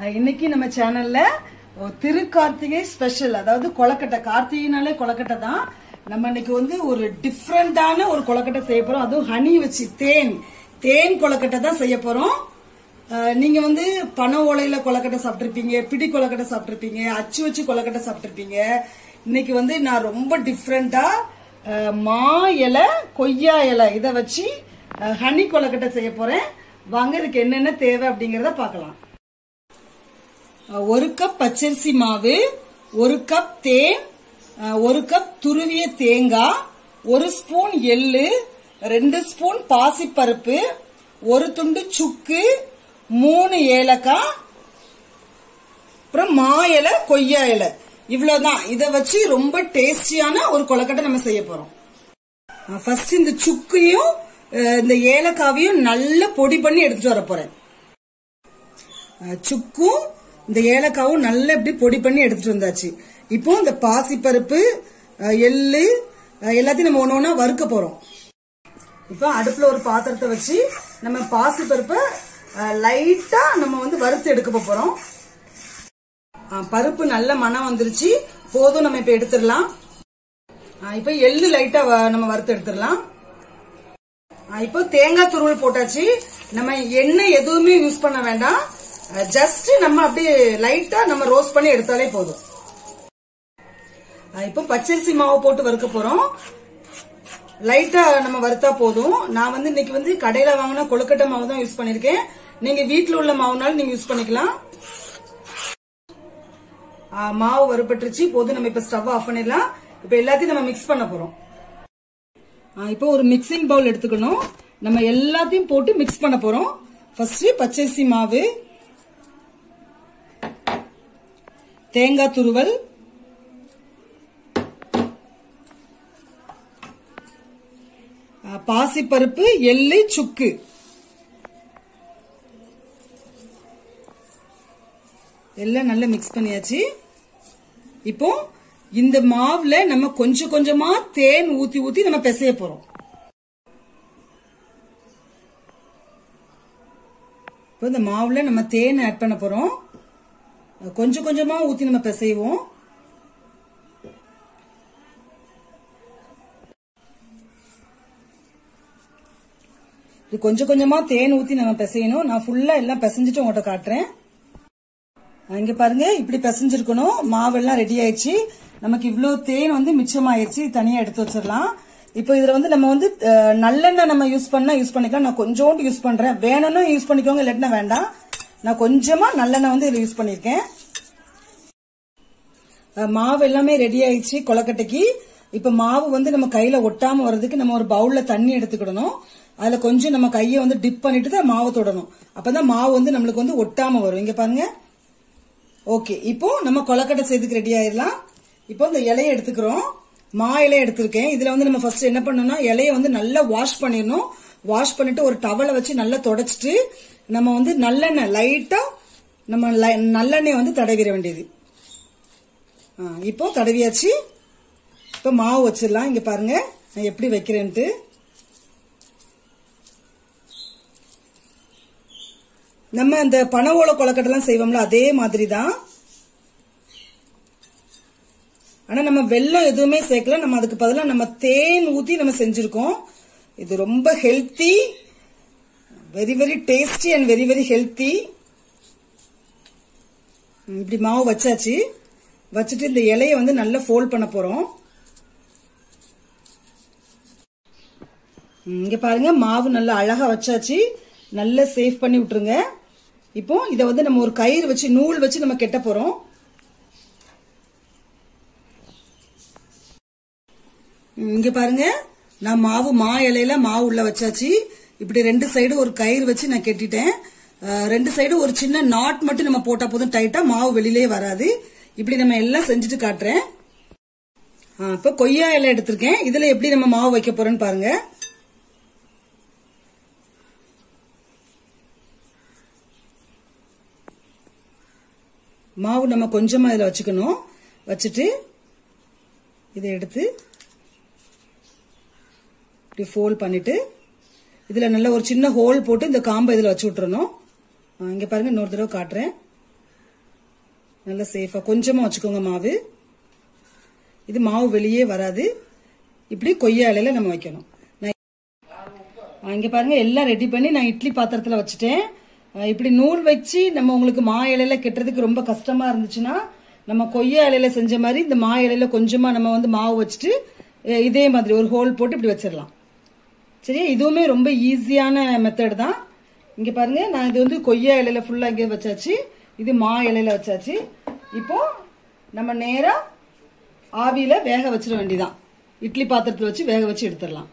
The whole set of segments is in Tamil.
அஹ் இன்னைக்கு நம்ம சேனல்ல ஒரு திருக்கார்த்திகை ஸ்பெஷல் அதாவது கொலக்கட்டை கார்த்திகைனாலே கொலக்கட்டை தான் நம்ம இன்னைக்கு வந்து ஒரு டிஃப்ரெண்டான ஒரு கொலக்கட்டை செய்ய போறோம் அதுவும் ஹனி வச்சு தேன் தேன் கொலக்கட்டை தான் செய்ய போறோம் அஹ் நீங்க வந்து பனை ஓலையில கொலக்கட்டை சாப்பிட்டிருப்பீங்க பிடி கொலக்கட்டை சாப்பிட்டிருப்பீங்க அச்சு வச்சு கொலக்கட்டை சாப்பிட்டிருப்பீங்க இன்னைக்கு வந்து நான் ரொம்ப டிஃப்ரெண்டா மா இலை கொய்யா இலை இதை வச்சு அஹ், ஹனி கொலக்கட்டை செய்ய போறேன் வாங்க இதுக்கு என்னென்ன தேவை அப்படிங்கறத பார்க்கலாம் அஹ், ஒரு கப் பச்சரிசி மாவு ஒரு கப் தேன் அஹ், ஒரு கப் துருவிய தேங்காய் ஒரு ஸ்பூன் எள்ளு ரெண்டு ஸ்பூன் பாசிப்பருப்பு ஒரு துண்டு சுக்கு மூணு ஏலக்காய் அப்புறம் மா இலை கொய்யா இலை இவ்வளவுதான் இதை வச்சு ரொம்ப டேஸ்டியான ஒரு கொலக்கட்டை நம்ம செய்ய போறோம் ஃபர்ஸ்ட் இந்த சுக்கையும் அஹ், இந்த ஏலக்காவையும் நல்லா பொடி பண்ணி எடுத்துட்டு வர போறேன் அஹ், சுக்கும் இந்த ஏலக்காவும் நல்லா இப்படி பொடி பண்ணி எடுத்துட்டு வந்தாச்சு இப்போ இந்த பாசிப்பருப்பு அஹ், எள்ளு அஹ், எல்லாத்தையும் நம்ம ஒன்று ஒன்றா வறுக்க போறோம் இப்போ அடுப்புல ஒரு பாத்திரத்தை வச்சு நம்ம பாசிப்பருப்பை லைட்டா நம்ம வந்து வறுத்து எடுக்க போறோம் ஆ, பருப்பு நல்ல மனம் வந்துருச்சு போதும் நம்ம இப்ப எடுத்துடலாம் ஆ, இப்ப எள்ளு லைட்டா வ- நம்ம வறுத்து எடுத்துடலாம் ஆ, இப்போ தேங்காய் துருவல் போட்டாச்சு நம்ம எண்ணெய் எதுவுமே யூஸ் பண்ண வேண்டாம் ஜஸ்ட் நம்ம அப்படியே லைட்டா நம்ம ரோஸ்ட் பண்ணி எடுத்தாலே போதும் ஆ, இப்போ பச்சரிசி மாவு போட்டு வறுக்க போறோம் லைட்டா நம்ம வறுத்தா போதும் நான் வந்து இன்னைக்கு வந்து கடையில வாங்கின கொழுக்கட்டை மாவு தான் யூஸ் பண்ணிருக்கேன் நீங்க வீட்ல உள்ள மாவுனாலும் நீங்க யூஸ் பண்ணிக்கலாம் ஆ, மாவு வறுபட்டுருச்சு போதும் நம்ம இப்ப ஸ்டவ் ஆஃப் பண்ணிடலாம் இப்ப எல்லாத்தையும் நம்ம மிக்ஸ் பண்ண போறோம் ஆ, இப்போ ஒரு மிக்சிங் பவுல் எடுத்துக்கணும் நம்ம எல்லாத்தையும் போட்டு மிக்ஸ் பண்ண போறோம் ஃபர்ஸ்ட் பச்சரிசி மாவு தேங்காய் துருவல் ஆ, பாசிப்பருப்பு எள்ளு சுக்கு எல்லாம் நல்லா மிக்ஸ் பண்ணியாச்சு இப்போ இந்த மாவுல நம்ம கொஞ்சம் கொஞ்சமா தேன் ஊத்தி ஊத்தி நம்ம பிசைய போறோம் இப்போ இந்த மாவுல நம்ம தேன் ஆட் பண்ண போறோம் கொஞ்சம் கொஞ்சமா ஊத்தி நம்ம பிசைவோம் இது கொஞ்சம் கொஞ்சமா தேன் ஊத்தி நம்ம பிசையணும் நான் ஃபுல்லா எல்லாம் பிசைஞ்சிட்டு உங்கள்கிட்ட காட்டுறேன் இங்க பாருங்க இப்படி பிசைஞ்சிருக்கணும் மாவெல்லாம் ரெடி ஆயிடுச்சு நமக்கு இவ்ளோ தேன் வந்து மிச்சமாயிருச்சு தனியா எடுத்து வச்சிடலாம் இப்போ இதுல வந்து நம்ம வந்து அஹ், நல்லெண்ணெய் நம்ம யூஸ் பண்ணா யூஸ் பண்ணிக்கலாம் நான் கொஞ்சோண்டு யூஸ் பண்றேன் வேணும்னா யூஸ் பண்ணிக்கோங்க இல்லாட்டினா வேண்டாம் நான் கொஞ்சமா நல்லெண்ணெய் வந்து இதுல யூஸ் பண்ணிருக்கேன் அஹ், மாவு எல்லாமே ரெடி ஆயிடுச்சு கொலக்கட்டைக்கு இப்ப மாவு வந்து நம்ம கையில ஒட்டாம வர்றதுக்கு நம்ம ஒரு பவுல்ல தண்ணி எடுத்துக்கிடணும் அதுல கொஞ்சம் நம்ம கையை வந்து டிப் பண்ணிட்டு தான் மாவு தொடணும் அப்பதான் மாவு வந்து நம்மளுக்கு வந்து ஒட்டாம வரும் இங்க பாருங்க ஓகே இப்போ நம்ம கொலக்கட்டை செய்துக்கு ரெடி ஆயிடலாம் இப்போ இந்த இலையை எடுத்துக்கிறோம் மா இலையை எடுத்திருக்கேன் இதுல வந்து நம்ம ஃபர்ஸ்ட் என்ன பண்ணணும்னா இலையை வந்து நல்லா வாஷ் பண்ணிடணும் வாஷ் பண்ணிட்டு ஒரு டவலை வச்சு நல்லா தொடச்சிட்டு நம்ம வந்து நல்லெண்ணெய் லைட்டா நம்ம லை- நல்லெண்ணெய் வந்து தடவிட வேண்டியது ஆ, இப்போ தடவியாச்சு இப்போ மாவு வச்சிடலாம் இங்க பாருங்க நான் எப்படி வைக்கிறேன்ட்டு நம்ம அந்த பனை ஓலை கொலக்கட்டைலாம் செய்வோம்ல அதே மாதிரி தான் ஆனா நம்ம வெல்லம் எதுவுமே சேர்க்கல நம்ம அதுக்கு பதிலா நம்ம தேன் ஊத்தி நம்ம செஞ்சிருக்கோம் இது ரொம்ப healthy very very tasty and very very healthy இப்படி மாவு வச்சாச்சு வச்சுட்டு இந்த இலையை வந்து நல்லா ஃபோல்ட் பண்ண போறோம் ம், இங்க பாருங்க மாவு நல்லா அழகா வச்சாச்சு நல்லா சேஃப் பண்ணி விட்டுருங்க இப்போ இதை வந்து நம்ம ஒரு கயிறு வச்சு நூல் வச்சு நம்ம கெட்ட போறோம் ம், இங்க பாருங்க நான் மாவு மா இலையில மாவு உள்ள வச்சாச்சு இப்படி ரெண்டு சைடு ஒரு கயிறு வச்சு நான் கெட்டிட்டேன் அஹ், ரெண்டு சைடு ஒரு சின்ன நாட் மட்டும் நம்ம போட்டா போதும் டைட்டா மாவு வெளியிலே வராது இப்படி நம்ம எல்லாம் செஞ்சுட்டு காட்டுறேன் ஆ, இப்போ கொய்யா இலை எடுத்திருக்கேன் இதுல எப்படி நம்ம மாவு வைக்க போறோம்னு பாருங்க மாவு நம்ம கொஞ்சமா இதுல வச்சுக்கணும் வச்சுட்டு இதை எடுத்து இப்படி ஃபோல்ட் பண்ணிட்டு இதுல நல்ல ஒரு சின்ன ஹோல் போட்டு இந்த காம்பை இதுல வச்சு விட்டுறணும் ஆ, இங்க பாருங்க இன்னொரு தடவை காட்டுறேன் நல்லா சேஃபா கொஞ்சமா வச்சுக்கோங்க மாவு இது மாவு வெளியே வராது இப்படி கொய்யா இலையில நம்ம வைக்கணும் நான் ஆ, இங்க பாருங்க எல்லாம் ரெடி பண்ணி நான் இட்லி பாத்திரத்துல வச்சுட்டேன் ஆ, இப்படி நூல் வச்சு நம்ம உங்களுக்கு மா இலையில கெட்டுறதுக்கு ரொம்ப கஷ்டமா இருந்துச்சுன்னா நம்ம கொய்யா இலையில செஞ்ச மாதிரி இந்த மா இலையில கொஞ்சமா நம்ம வந்து மாவு வச்சுட்டு அஹ், இதே மாதிரி ஒரு ஹோல் போட்டு இப்படி வச்சிடலாம் சரியா இதுவுமே ரொம்ப ஈஸியான மெத்தட் தான் இங்க பாருங்க நான் இது வந்து கொய்யா இலையில ஃபுல்லா இங்கே வச்சாச்சு இது மா இலையில வச்சாச்சு இப்போ நம்ம நேரா ஆவியில வேக வச்சிட வேண்டியதான் இட்லி பாத்திரத்துல வச்சு வேக வச்சு எடுத்துடலாம்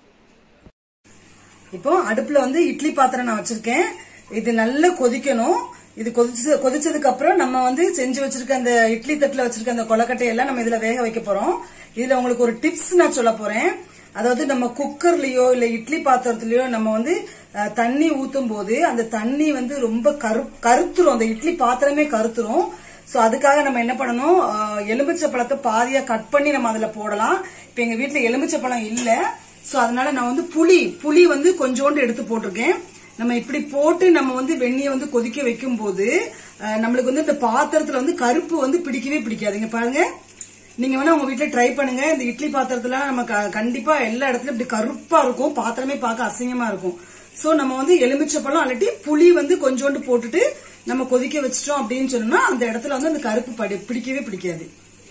இப்போ அடுப்புல வந்து இட்லி பாத்திரம் நான் வச்சிருக்கேன் இது நல்லா கொதிக்கணும் இது கொதிச்சு கொதிச்சதுக்கு அப்புறம் நம்ம வந்து செஞ்சு வச்சிருக்க அந்த இட்லி தட்டுல வச்சிருக்க அந்த கொலக்கட்டையெல்லாம் நம்ம இதுல வேக வைக்க போறோம் இதுல உங்களுக்கு ஒரு டிப்ஸ் நான் சொல்ல போறேன் அதாவது நம்ம குக்கர்லயோ இல்ல இட்லி பாத்திரத்திலயோ நம்ம வந்து அஹ், தண்ணி ஊத்தும் போது அந்த தண்ணி வந்து ரொம்ப கரு கருத்துரும் அந்த இட்லி பாத்திரமே கருத்துரும் சோ அதுக்காக நம்ம என்ன பண்ணணும் அஹ், எலுமிச்சை பழத்தை பாதியா கட் பண்ணி நம்ம அதுல போடலாம் இப்ப எங்க வீட்ல எலுமிச்சை பழம் இல்ல சோ அதனால நான் வந்து புளி புளி வந்து கொஞ்சோண்டு எடுத்து போட்டிருக்கேன் நம்ம இப்படி போட்டு நம்ம வந்து வெந்நியை வந்து கொதிக்க வைக்கும் போது அஹ், நம்மளுக்கு வந்து இந்த பாத்திரத்துல வந்து கருப்பு வந்து பிடிக்கவே பிடிக்காதுங்க பாருங்க நீங்க வேணா உங்க வீட்ல ட்ரை பண்ணுங்க இந்த இட்லி பாத்திரத்துல நம்ம க- கண்டிப்பா எல்லா இடத்துலயும் இப்படி கருப்பா இருக்கும் பாத்திரமே பார்க்க அசிங்கமா இருக்கும் சோ நம்ம வந்து எலுமிச்சை பழம் அல்லாட்டி புளி வந்து கொஞ்சோண்டு போட்டுட்டு நம்ம கொதிக்க வச்சிட்டோம் அப்படின்னு சொன்னோம்னா அந்த இடத்துல வந்து அந்த கருப்பு படி பிடிக்கவே பிடிக்காது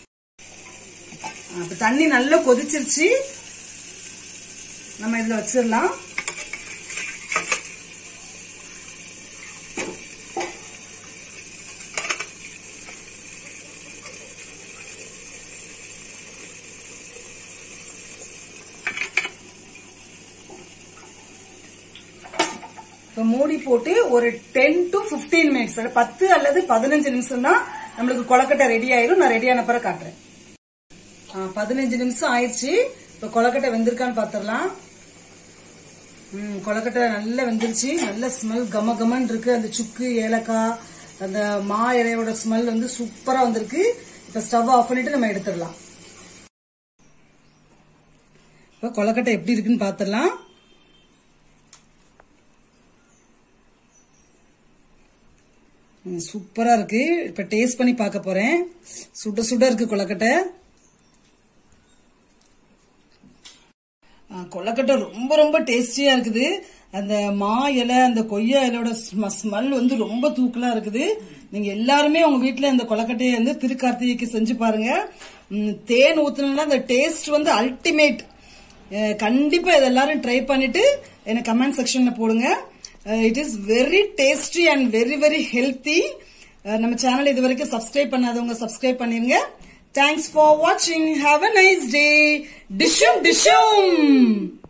அப்ப தண்ணி நல்லா கொதிச்சிருச்சு நம்ம இதுல வச்சிடலாம் இப்போ மூடி போட்டு ஒரு டென் டு 15 மினிட்ஸ் பத்து அல்லது பதினஞ்சு நிமிஷம் தான் நம்மளுக்கு கொலக்கட்டை ரெடி ஆயிரும் நான் ரெடியான பிறகு காட்டுறேன் ஆ, பதினஞ்சு நிமிஷம் ஆயிடுச்சு இப்போ கொலக்கட்டை வெந்திருக்கான்னு பாத்திரலாம் ம் கொலக்கட்டை நல்லா வெந்துருச்சு நல்ல ஸ்மெல் கம கமன்னு இருக்கு அந்த சுக்கு ஏலக்காய் அந்த மா இலையோட ஸ்மெல் வந்து சூப்பரா வந்திருக்கு இப்போ ஸ்டவ் ஆஃப் பண்ணிட்டு நம்ம எடுத்துடலாம் இப்போ கொலக்கட்டை எப்படி இருக்குன்னு பாத்திரலாம் ம், சூப்பரா இருக்கு இப்ப டேஸ்ட் பண்ணி பார்க்க போறேன் சுட சுட இருக்கு கொலக்கட்டை ஆ, கொலக்கட்டை ரொம்ப ரொம்ப டேஸ்டியா இருக்குது அந்த மா இலை அந்த கொய்யா இலையோட ஸ்மெல் வந்து ரொம்ப தூக்கலா இருக்குது நீங்க எல்லாருமே உங்க வீட்ல இந்த கொலக்கட்டையை வந்து திருக்கார்த்திகைக்கு செஞ்சு பாருங்க ம், தேன் ஊத்துனா அந்த டேஸ்ட் வந்து அல்டிமேட் கண்டிப்பா இதை எல்லாரும் ட்ரை பண்ணிட்டு எனக்கு கமெண்ட் செக்ஷன்ல போடுங்க it is very tasty and very very healthy நம்ம சேனல் இது வரைக்கும் சப்ஸ்கிரைப் பண்ணாதவங்க சப்ஸ்கிரைப் பண்ணிருங்க தேங்க்ஸ் ஃபார் வாட்சிங் ஹாவ் அ நைஸ் டே டிஷும் டிஷும்